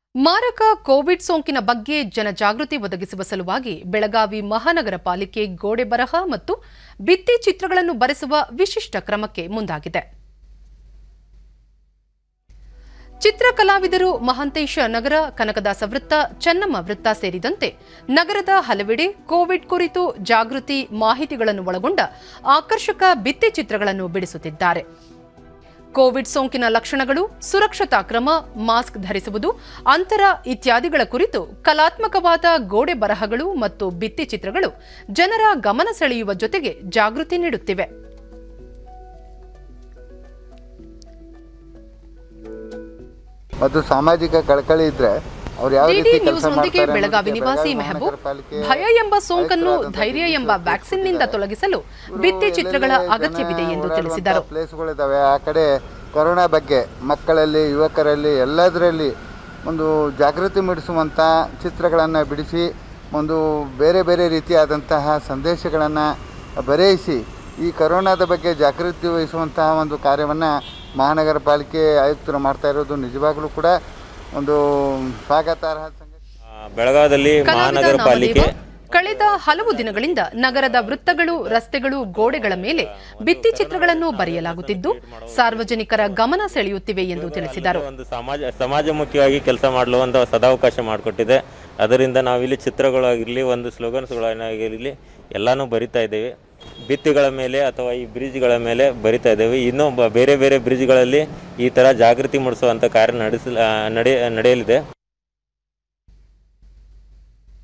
ಮಾರಕ ಕೋವಿಡ್ ಸೋಂಕಿನ ಬಗ್ಗೆ ಜನಜಾಗೃತಿ ಒದಗಿಸುವ ಸಲುವಾಗಿ ಬೆಳಗಾವಿ ಮಹಾನಗರ ಪಾಲಿಕೆ ಗೋಡೆ ಬರಹ ಮತ್ತು ಭಿತ್ತಿ ಚಿತ್ರಗಳನ್ನು ಬರೆಸುವ ವಿಶಿಷ್ಟ ಕ್ರಮಕ್ಕೆ ಮುಂದಾಗಿದೆ ಚಿತ್ರಕಲಾವಿದರು ಮಹಾಂತೇಶ ನಗರ ಕನಕದಾಸ ವೃತ್ತ ಚೆನ್ನಮ್ಮ ವೃತ್ತ ಸೇರಿದಂತೆ ನಗರದ ಹಲವೆಡೆ ಕೋವಿಡ್ ಕುರಿತು ಜಾಗೃತಿ ಮಾಹಿತಿಗಳನ್ನು ಒಳಗೊಂಡ ಆಕರ್ಷಕ ಭಿತ್ತಿ ಚಿತ್ರಗಳನ್ನು ಬಿಡಿಸುತ್ತಿದ್ದಾರೆ ಕೋವಿಡ್ ಸೋಂಕಿನ ಲಕ್ಷಣಗಳು ಸುರಕ್ಷತಾ ಕ್ರಮ ಮಾಸ್ಕ್ ಧರಿಸುವುದು ಅಂತರ ಇತ್ಯಾದಿಗಳ ಕುರಿತು ಕಲಾತ್ಮಕವಾದ ಗೋಡೆ ಬರಹಗಳು ಮತ್ತು ಭಿತ್ತಿ ಚಿತ್ರಗಳು ಜನರ ಗಮನ ಸೆಳೆಯುವ ಜೊತೆಗೆ ಜಾಗೃತಿ ನೀಡುತ್ತಿವೆ ಮತ್ತು ಸಾಮಾಜಿಕ ಕಳಕಳಿ ಇದ್ರೆ ಅವ್ರು ಯಾವ ಡಿಡಿ ರೀತಿ ಕೆಲಸ ನ್ಯೂಸ್ನೊಂದಿಗೆ ಮಾಡ್ತಾರೆ ಬೆಳಗಾವಿ ಅನ್ನೋದಕ್ಕೆ ನಿವಾಸಿ ಬೆಳಗಾವಿ ಮೆಹಬೂಬ್ ಮಹಾನಗರ ಪಾಲಿಕೆ ಭಯ ಎಂಬ ಸೋಂಕನ್ನು ಆಯುಕ್ತರಾದಂಥ ಧೈರ್ಯ ಎಂಬ ಡಿ. ವ್ಯಾಕ್ಸಿನ್ನಿಂದ ತೊಲಗಿಸಲು ಭಿತ್ತಿ ಚಿತ್ರಗಳ ಅಗತ್ಯವಿದೆ ಎಂದು ತಿಳಿಸಿದರು ಪ್ಲೇಸ್ಗಳಿದ್ದಾವೆ ಆ ಕಡೆ ಕೊರೋನಾ ಬಗ್ಗೆ ಮಕ್ಕಳಲ್ಲಿ ಯುವಕರಲ್ಲಿ ಎಲ್ಲದರಲ್ಲಿ ಒಂದು ಜಾಗೃತಿ ಮೂಡಿಸುವಂಥ ಚಿತ್ರಗಳನ್ನು ಬಿಡಿಸಿ ಒಂದು ಬೇರೆ ಬೇರೆ ರೀತಿಯಾದಂತಹ ಸಂದೇಶಗಳನ್ನು ಬರೆಯಿಸಿ ಈ ಕೊರೋನಾದ ಬಗ್ಗೆ ಜಾಗೃತಿ ವಹಿಸುವಂತಹ ಒಂದು ಕಾರ್ಯವನ್ನು ಮಹಾನಗರ ಪಾಲಿಕೆ ಆಯುಕ್ತರು ಮಾಡ್ತಾ ಇರೋದು ನಿಜವಾಗಲೂ ಕೂಡ ಒಂದು ಸ್ವಾಗತಾರ್ಹ ಸಂಗತಿ ಆ, ಬೆಳಗಾವಿಯಲ್ಲಿ ಕಲಾವಿದ ಮಹಾನಗರ ಪಾಲಿಕೆ ನಾಮದೇವ ಕಳೆದ ಹಲವು ದಿನಗಳಿಂದ ನಗರದ ವೃತ್ತಗಳು ರಸ್ತೆಗಳು ಗೋಡೆಗಳ ಮೇಲೆ ಭಿತ್ತಿ ಚಿತ್ರಗಳನ್ನು ಬರೆಯಲಾಗುತ್ತಿದ್ದು ಸಾರ್ವಜನಿಕರ ಗಮನ ಸೆಳೆಯುತ್ತಿವೆ ಎಂದು ತಿಳಿಸಿದರು ಒಂದು ಸಮಾಜ ಸಮಾಜಮುಖಿಯಾಗಿ ಕೆಲಸ ಮಾಡಲು ಒಂದು ಸದಾವಕಾಶ ಮಾಡಿಕೊಟ್ಟಿದೆ ಅದರಿಂದ ನಾವಿಲ್ಲಿ ಚಿತ್ರಗಳಾಗಿರಲಿ ಒಂದು ಸ್ಲೋಗನ್ಸ್ಗಳನ್ನಾಗಿರಲಿ ಎಲ್ಲನೂ ಬರಿತಾ ಇದ್ದೇವೆ ಭಿತ್ತಿಗಳ ಮೇಲೆ ಅಥವಾ ಈ ಬ್ರಿಡ್ಜ್ಗಳ ಮೇಲೆ ಬರಿತಾ ಇದ್ದೇವೆ ಇನ್ನೂ ಬ- ಬೇರೆ ಬೇರೆ ಬ್ರಿಡ್ಜ್ಗಳಲ್ಲಿ ಈ ಥರ ಜಾಗೃತಿ ಮೂಡಿಸುವಂಥ ಕಾರ್ಯ ನಡೆಸ ನಡೆ ನಡೆಯಲಿದೆ